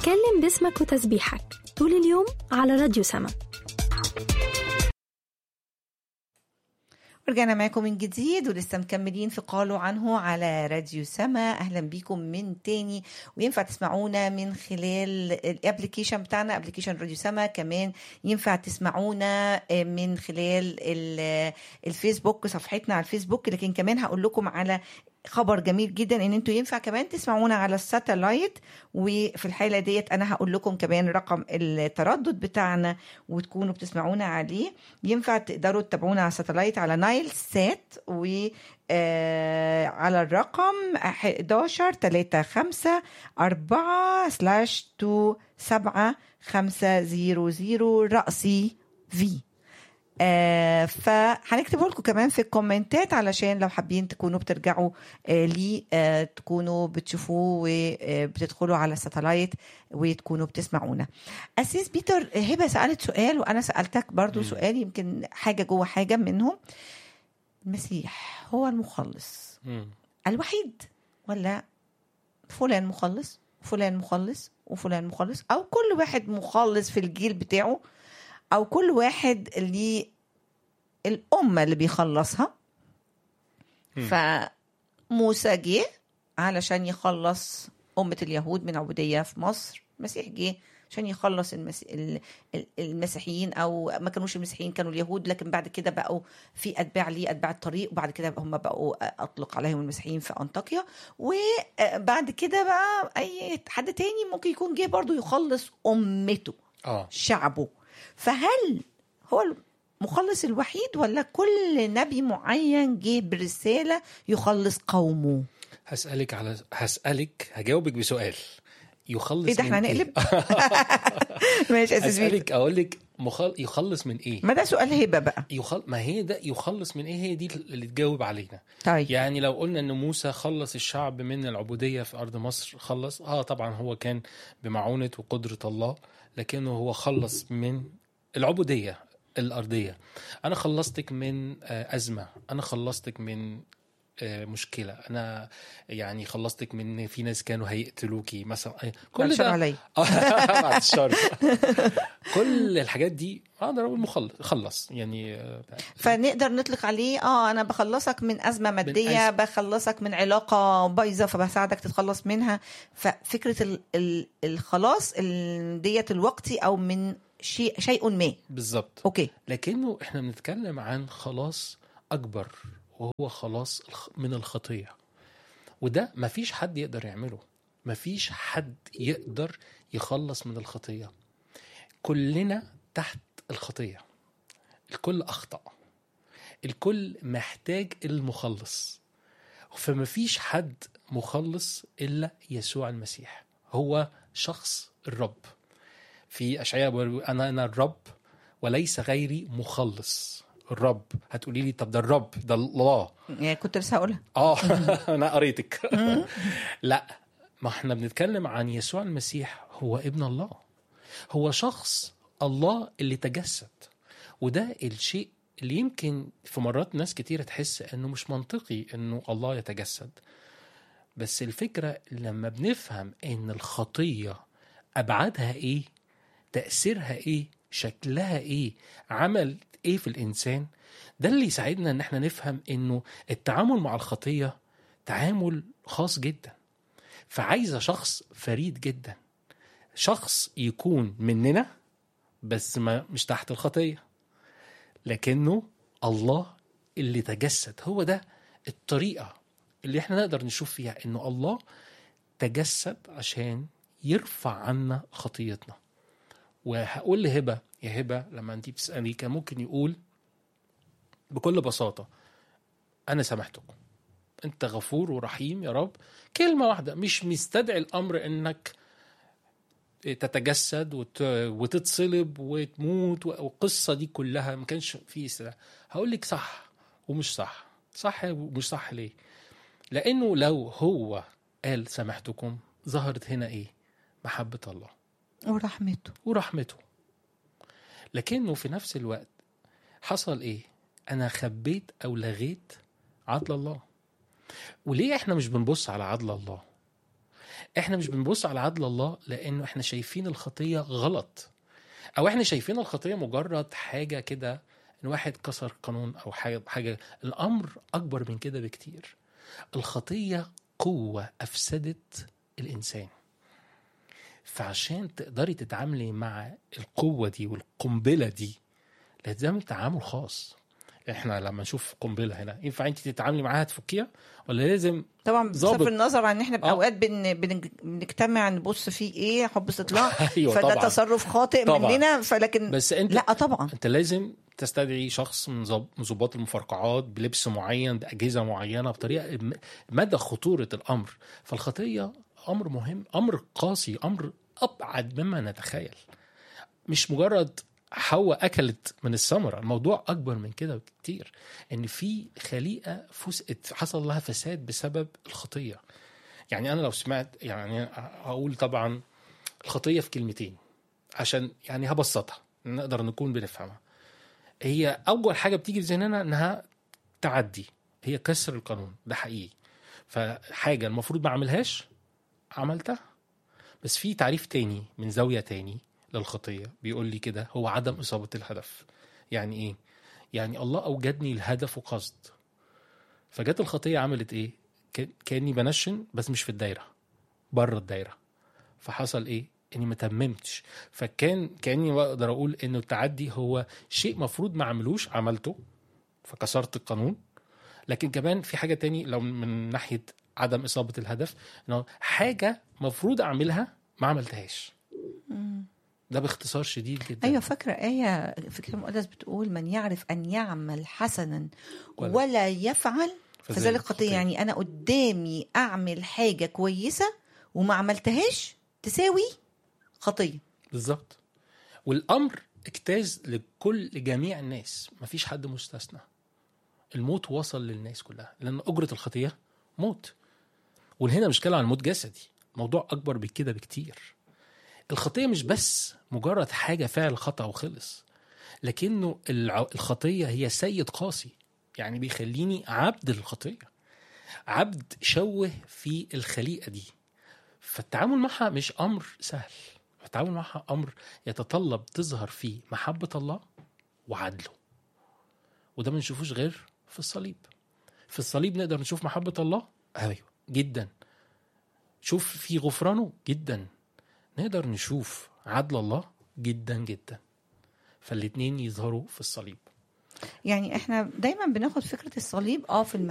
اتكلم باسمك وتسبيحك طول اليوم على راديو سما ورجعنا معاكم من جديد ولسه مكملين في قالوا عنه على راديو سما اهلا بيكم من تاني وينفع تسمعونا من خلال الابلكيشن بتاعنا ابلكيشن راديو سما كمان ينفع تسمعونا من خلال ال- الفيسبوك صفحتنا على الفيسبوك لكن كمان هقول لكم على خبر جميل جدا ان انتوا ينفع كمان تسمعونا على الساتلايت وفي الحاله ديت انا هقول لكم كمان رقم التردد بتاعنا وتكونوا بتسمعونا عليه ينفع تقدروا تتابعونا على الساتلايت على نايل سات و آه على الرقم 11 3 5 4 سلاش 2 7 5 0 0 رأسي في آه فهنكتبه لكم كمان في الكومنتات علشان لو حابين تكونوا بترجعوا آه لي آه تكونوا بتشوفوه وبتدخلوا على الساتلايت وتكونوا بتسمعونا أسيس بيتر هبة سألت سؤال وأنا سألتك برضو سؤال يمكن حاجة جوه حاجة منهم المسيح هو المخلص مم. الوحيد ولا فلان مخلص فلان مخلص وفلان مخلص او كل واحد مخلص في الجيل بتاعه او كل واحد ليه الامه اللي بيخلصها فموسى جه علشان يخلص امه اليهود من عبوديه في مصر المسيح جه عشان يخلص المس... ال- ال- المسيحيين او ما كانوش المسيحيين كانوا اليهود لكن بعد كده بقوا في اتباع ليه اتباع الطريق وبعد كده هم بقوا اطلق عليهم المسيحيين في انطاكيا وبعد كده بقى اي حد تاني ممكن يكون جه برضو يخلص امته اه شعبه فهل هو المخلص الوحيد ولا كل نبي معين جه برسالة يخلص قومه هسألك على هسألك هجاوبك بسؤال يخلص ايه ده من احنا هنقلب ماشي يا أستاذ بيتر. هسألك اقول لك مخل... يخلص من ايه ما ده سؤال هبة بقى يخل... ما هي ده يخلص من ايه هي دي اللي تجاوب علينا طيب يعني لو قلنا ان موسى خلص الشعب من العبوديه في ارض مصر خلص اه طبعا هو كان بمعونه وقدره الله لكنه هو خلص من العبوديه الارضيه انا خلصتك من آه، ازمه انا خلصتك من آه، مشكله انا يعني خلصتك من إن في ناس كانوا هيقتلوكي مثلا آه، بعد كل الشر ده عليا بعد الشر كل الحاجات دي اقدر اقول مخلص خلص يعني آه، فنقدر نطلق عليه اه انا بخلصك من ازمه ماديه أزمة. بخلصك من علاقه بايظه فبساعدك تتخلص منها ففكره ال ال الخلاص ال- ديت الوقتي او من شيء شيء ما بالظبط اوكي لكنه احنا بنتكلم عن خلاص اكبر وهو خلاص الخ- من الخطيه وده مفيش حد يقدر يعمله مفيش حد يقدر يخلص من الخطيه كلنا تحت الخطيه الكل اخطا الكل محتاج المخلص فمفيش حد مخلص الا يسوع المسيح هو شخص الرب في اشعياء بيقول انا انا الرب وليس غيري مخلص الرب هتقولي لي طب ده الرب ده الله يعني كنت لسه هقولها اه انا قريتك لا ما احنا بنتكلم عن يسوع المسيح هو ابن الله هو شخص الله اللي تجسد وده الشيء اللي يمكن في مرات ناس كتيرة تحس انه مش منطقي انه الله يتجسد بس الفكرة لما بنفهم ان الخطية ابعادها ايه تأثيرها ايه شكلها ايه عمل ايه في الانسان ده اللي يساعدنا ان احنا نفهم انه التعامل مع الخطية تعامل خاص جدا فعايزة شخص فريد جدا شخص يكون مننا بس ما مش تحت الخطية لكنه الله اللي تجسد هو ده الطريقة اللي احنا نقدر نشوف فيها انه الله تجسد عشان يرفع عنا خطيتنا وهقول لهبة يا هبة لما انت بتسألي كان ممكن يقول بكل بساطة أنا سامحتكم أنت غفور ورحيم يا رب كلمة واحدة مش مستدعي الأمر إنك تتجسد وت... وتتصلب وتموت والقصة دي كلها ما كانش في استدعاء هقول لك صح ومش صح صح ومش صح ليه لأنه لو هو قال سامحتكم ظهرت هنا إيه محبة الله ورحمته ورحمته لكنه في نفس الوقت حصل ايه انا خبيت او لغيت عدل الله وليه احنا مش بنبص على عدل الله احنا مش بنبص على عدل الله لانه احنا شايفين الخطيه غلط او احنا شايفين الخطيه مجرد حاجه كده ان واحد كسر قانون او حاجه حاجه الامر اكبر من كده بكتير الخطيه قوه افسدت الانسان فعشان تقدري تتعاملي مع القوه دي والقنبله دي لازم تعامل خاص احنا لما نشوف قنبله هنا ينفع انت تتعاملي معاها تفكيها ولا لازم طبعا ظابط. بصرف النظر عن ان احنا آه. باوقات بن... بن... بنجتمع نبص فيه ايه حب استطلاع ايوه فده طبعا تصرف خاطئ طبعا. مننا فلكن بس انت لا طبعا انت لازم تستدعي شخص من ظب- من ضباط المفرقعات بلبس معين باجهزه معينه بطريقه م- مدى خطوره الامر فالخطيه امر مهم امر قاسي امر ابعد مما نتخيل مش مجرد حواء اكلت من الثمره الموضوع اكبر من كده بكتير ان في خليقه فسقت حصل لها فساد بسبب الخطيه يعني انا لو سمعت يعني هقول طبعا الخطيه في كلمتين عشان يعني هبسطها نقدر نكون بنفهمها هي اول حاجه بتيجي في ذهننا انها تعدي هي كسر القانون ده حقيقي فحاجه المفروض ما اعملهاش عملتها بس في تعريف تاني من زاويه تاني للخطيه بيقول لي كده هو عدم اصابه الهدف يعني ايه يعني الله اوجدني الهدف وقصد فجت الخطيه عملت ايه ك- كاني بنشن بس مش في الدايره بره الدايره فحصل ايه اني ما تممتش فكان كاني بقدر اقول انه التعدي هو شيء مفروض ما اعملوش عملته فكسرت القانون لكن كمان في حاجه تاني لو من ناحيه عدم اصابه الهدف انه حاجه مفروض اعملها ما عملتهاش ده باختصار شديد جدا ايوه فاكره ايه في الكتاب المقدس بتقول من يعرف ان يعمل حسنا ولا- ولا يفعل فذلك خطيه يعني انا قدامي اعمل حاجه كويسه وما عملتهاش تساوي خطيه بالظبط والامر اجتاز لكل لجميع الناس مفيش حد مستثنى الموت وصل للناس كلها لان اجره الخطيه موت وهنا مش كلام عن موت جسدي موضوع اكبر من كده بكتير الخطيه مش بس مجرد حاجه فعل خطا وخلص لكنه الع- الخطيه هي سيد قاسي يعني بيخليني عبد للخطيه عبد شوه في الخليقه دي فالتعامل معها مش امر سهل التعامل معها امر يتطلب تظهر فيه محبه الله وعدله وده ما نشوفوش غير في الصليب في الصليب نقدر نشوف محبه الله ايوه جدا شوف في غفرانه جدا نقدر نشوف عدل الله جدا جدا فالاتنين يظهروا في الصليب يعني احنا دايما بناخد فكره الصليب اه في